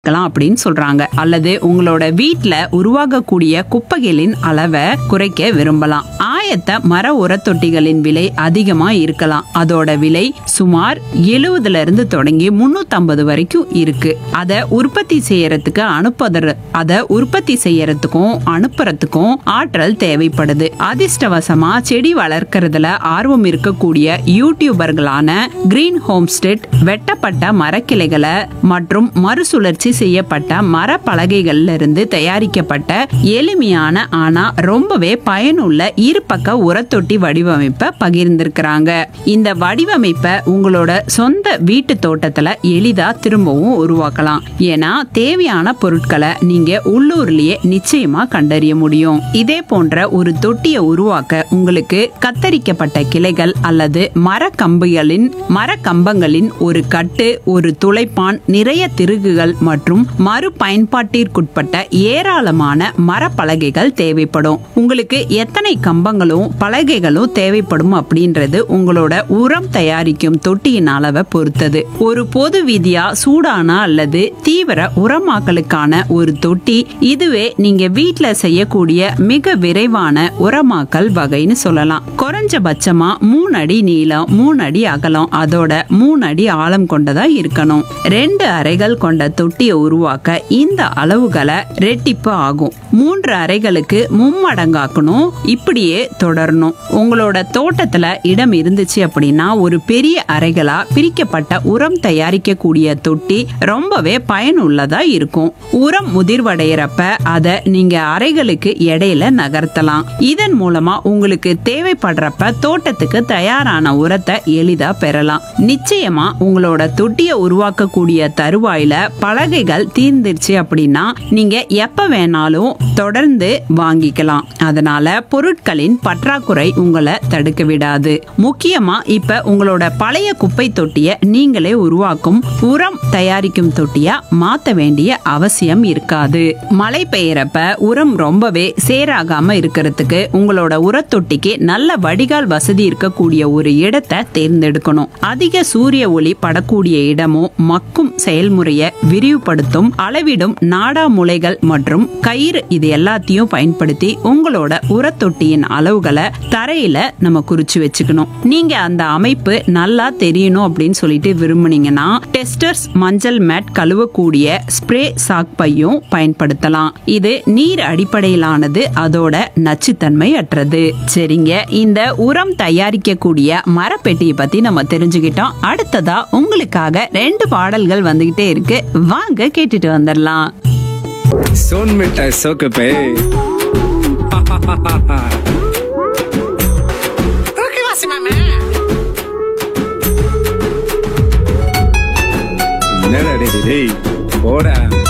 இருக்கலாம் அப்படின்னு சொல்றாங்க அல்லது உங்களோட வீட்ல உருவாகக்கூடிய குப்பைகளின் அளவை குறைக்க விரும்பலாம் ஆயத்த மர உரத்தொட்டிகளின் விலை அதிகமா இருக்கலாம் அதோட விலை சுமார் எழுவதுல இருந்து தொடங்கி 350 வரைக்கும் இருக்கு அத உற்பத்தி செய்யறதுக்கு அனுப்புதற அத உற்பத்தி செய்யறதுக்கும் அனுப்புறதுக்கும் ஆற்றல் தேவைப்படுது அதிர்ஷ்டவசமா செடி வளர்க்கறதுல ஆர்வம் இருக்கக்கூடிய யூடியூபர்களான கிரீன் ஹோம்ஸ்டெட் வெட்டப்பட்ட மரக்கிளைகளை மற்றும் மறுசுழற்சி செய்யப்பட்ட மரப்பலகைகள்ல இருந்து தயாரிக்கப்பட்ட எளிமையான ஆனா ரொம்பவே பயனுள்ள இருபக்க உரத்தொட்டி வடிவமைப்பை பகிர்ந்திருக்கிறாங்க இந்த வடிவமைப்பை உங்களோட சொந்த வீட்டு தோட்டத்துல எளிதா திரும்பவும் உருவாக்கலாம் ஏன்னா தேவையான பொருட்களை நீங்க உள்ளூர்லயே நிச்சயமா கண்டறிய முடியும் இதே போன்ற ஒரு தொட்டியை உருவாக்க உங்களுக்கு கத்தரிக்கப்பட்ட கிளைகள் அல்லது மரக்கம்புகளின் மரக்கம்பங்களின் ஒரு கட்டு ஒரு துளைப்பான் நிறைய திருகுகள் மற்றும் மறு பயன்பாட்டிற்குட்பட்ட ஏராளமான மரப்பலகைகள் தேவைப்படும் உங்களுக்கு எத்தனை கம்பங்களும் பலகைகளும் தேவைப்படும் அப்படின்றது உங்களோட உரம் தயாரிக்கும் தொட்டியின் அளவை பொறுத்தது ஒரு பொது விதியா சூடான அல்லது தீவிர உரமாக்கலுக்கான ஒரு தொட்டி இதுவே நீங்க வீட்ல செய்யக்கூடிய மிக விரைவான உரமாக்கல் வகைன்னு சொல்லலாம் குறைஞ்சபட்சமா மூணு அடி நீளம் மூணு அடி அகலம் அதோட மூணு அடி ஆழம் கொண்டதா இருக்கணும் ரெண்டு அறைகள் கொண்ட தொட்டியை உருவாக்க இந்த அளவுகளை ரெட்டிப்பு ஆகும் மூன்று அறைகளுக்கு மும்மடங்காக்கணும் இப்படியே தொடரணும் உங்களோட தோட்டத்துல இடம் இருந்துச்சு அப்படின்னா ஒரு பெரிய அறைகளா பிரிக்கப்பட்ட உரம் தயாரிக்கக்கூடிய தொட்டி ரொம்பவே பயனுள்ளதா இருக்கும் உரம் முதிர்வடைகிறப்ப அதை நீங்க அறைகளுக்கு இடையில நகர்த்தலாம் இதன் மூலமா உங்களுக்கு தேவைப்படுறப்ப தோட்டத்துக்கு தயாரான உரத்தை எளிதா பெறலாம் நிச்சயமா உங்களோட தொட்டியை உருவாக்கக்கூடிய தருவாயில பலகைகள் தீர்ந்துருச்சு அப்படின்னா நீங்க எப்ப வேணாலும் தொடர்ந்து வாங்கிக்கலாம் அதனால பொருட்களின் பற்றாக்குறை உங்களை தடுக்க விடாது முக்கியமா இப்ப உங்களோட பழைய குப்பை தொட்டிய நீங்களே உருவாக்கும் உரம் தயாரிக்கும் தொட்டியா மாத்த வேண்டிய அவசியம் இருக்காது மழை பெய்யறப்ப உரம் ரொம்பவே சேராகாம இருக்கிறதுக்கு உங்களோட உரத்தொட்டிக்கு நல்ல வடிகால் வசதி இருக்கக்கூடிய ஒரு இடத்தை தேர்ந்தெடுக்கணும் அதிக சூரிய ஒளி படக்கூடிய இடமும் மக்கும் செயல்முறையை விரிவுபடுத்தும் அளவிடும் நாடா முளைகள் மற்றும் கயிறு இது எல்லாத்தையும் பயன்படுத்தி உங்களோட உரத்தொட்டியின் அளவுகளை தரையில நம்ம குறிச்சு வச்சுக்கணும் நீங்க அந்த அமைப்பு நல்லா தெரியணும் அப்படின்னு சொல்லிட்டு விரும்புனீங்கன்னா டெஸ்டர்ஸ் மஞ்சள் மேட் கழுவக்கூடிய ஸ்ப்ரே சாக் பையும் பயன்படுத்தலாம் இது நீர் அடிப்படையிலானது அதோட நச்சுத்தன்மை அற்றது சரிங்க இந்த உரம் தயாரிக்கக்கூடிய மரப்பெட்டியை பத்தி நம்ம தெரிஞ்சுக்கிட்டோம் அடுத்ததா உங்களுக்காக ரெண்டு பாடல்கள் வந்துகிட்டே இருக்கு வாங்க கேட்டுட்டு வந்துடலாம் सोन मिठाई सोक पे என்னடா டேய், டேய் போடா